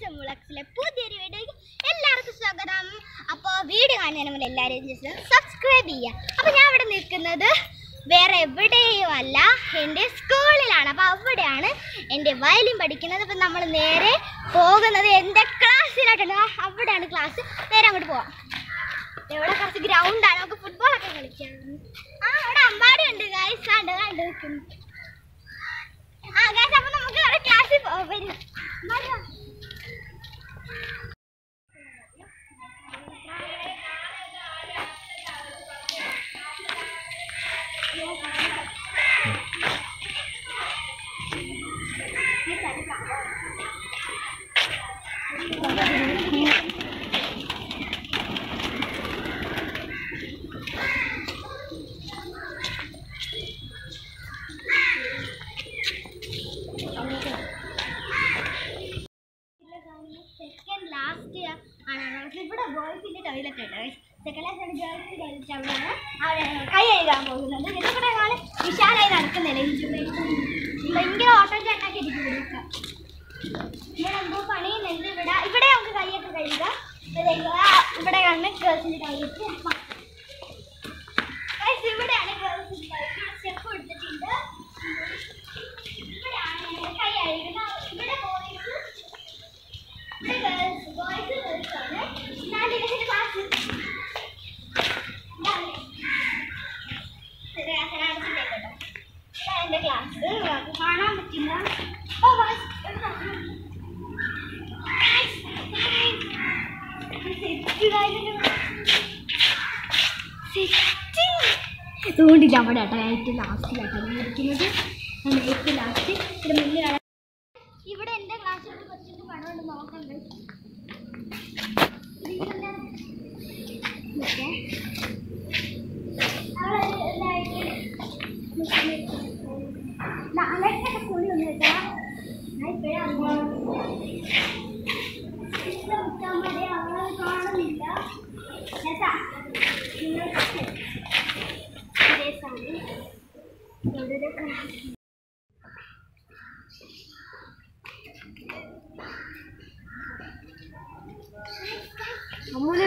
മുളക്സിലെ പുതിയൊരു വീഡിയോയ്ക്ക് എല്ലാവർക്കും സ്വാഗതം അപ്പോൾ വീഡിയോ കാണുന്നതിന് മുന്നേ എല്ലാവരും ജസ്റ്റ് സബ്സ്ക്രൈബ് ചെയ്യുക അപ്പോൾ ഞാൻ ഇവിടെ നിൽക്കുന്നത് വേറെ എവിടെയും അല്ല എൻ്റെ സ്കൂളിലാണ് അപ്പോൾ അവിടെയാണ് എൻ്റെ വയലിൻ പഠിക്കുന്നത് അപ്പം നമ്മൾ നേരെ പോകുന്നത് എൻ്റെ ക്ലാസ്സിലോട്ടാണ് ആ, അവിടെയാണ് ക്ലാസ് നേരെ അങ്ങോട്ട് പോവാം ഇവിടെ കുറച്ച് ഗ്രൗണ്ടാണ് നമുക്ക് ഫുട്ബോളൊക്കെ കളിക്കാം ആ അവിടെ അമ്പാടി ഉണ്ട് ഗൈസ് കണ്ട് കണ്ട് നിൽക്കുന്നു ആ ഗൈസ് അപ്പോൾ നമുക്ക് അവിടെ ക്ലാസ്സിൽ പോകാം വരും അമ്പാടി വാ. സെക്കൻഡ് ലാസ്റ്റ് ആണ് നമുക്ക് ഇവിടെ ബോയ്സിന്റെ ടോയ്ലറ്റ് ഉണ്ട് സെക്കൻഡ് ലാസ്റ്റ് ആണ് ഗേൾസിന്റെ ടോയ്ലറ്റ് അവിടെയാണ് അവിടെ കൈ കഴുകാൻ പോകുന്നത് ഇതിവിടെ നാളെ വിശാലായി നടക്കുന്നില്ല ഈ ഭയങ്കര ഓട്ടോ ചേട്ടാക്കി ഇരിക്കും ഇവിടെയൊക്കെ ഇവിടെ എന്തോ പണിയുന്നുണ്ട് ഇവിടെ ഇവിടെ നമുക്ക് കൈയൊക്കെ കഴുകാം ഇവിടെ ഇവിടെയാണ് ഗേൾസിന്റെ ടോയ്ലറ്റ് ഇവിടെയാണ് ഗേൾസിന്റെ ടോയ്ലറ്റ് സ്റ്റെപ്പ് കൊടുത്തിട്ടുണ്ട് ഇവിടെയാണ് ഞങ്ങൾ കൈ കഴുകുന്നത് ഇവിടെ ബോയ്സ് ഇവിടെ ഗേൾസ് ബോയ്സ് ഗേൾസ് ആണ് ഇതാണ് ഇതിന്റെ ക്ലാസ് ഇതാണ് ശരി, അങ്ങനെ അടച്ചിട്ടേക്കട്ടോ. ഇതാണ് എന്റെ ക്ലാസ് നമുക്ക് കാണാൻ പറ്റില്ല ഓ ബോയ്സ് ഒരു സാധനം. Guys, guys. സെറ്റ് ആയിരുന്നു. സെറ്റ്. അതുകൊണ്ട് ഇത് അവിടെ കേട്ടോ ഏറ്റവും ലാസ്റ്റിലാട്ടോ ഞാൻ ഇരിക്കുന്നത് ഞാൻ ഏറ്റവും ലാസ്റ്റ് ഇവിടെ മുന്നിൽ കാണാൻ ഇവിടെ എൻ്റെ ക്ലാസ്സിൽ കൊച്ചിൻ്റെ പടമുണ്ട് നോക്കണ്ട് നാളത്തെ കൂടി ഒന്ന് കേട്ടാ ഞാൻ ഇപ്പോഴാണ് അവളെ കാണുന്നില്ല കേട്ടാ നിങ്ങൾക്ക് ഇതേ സാധനം ഇവിടെ ക്ലാസ് അമ്മൂനെ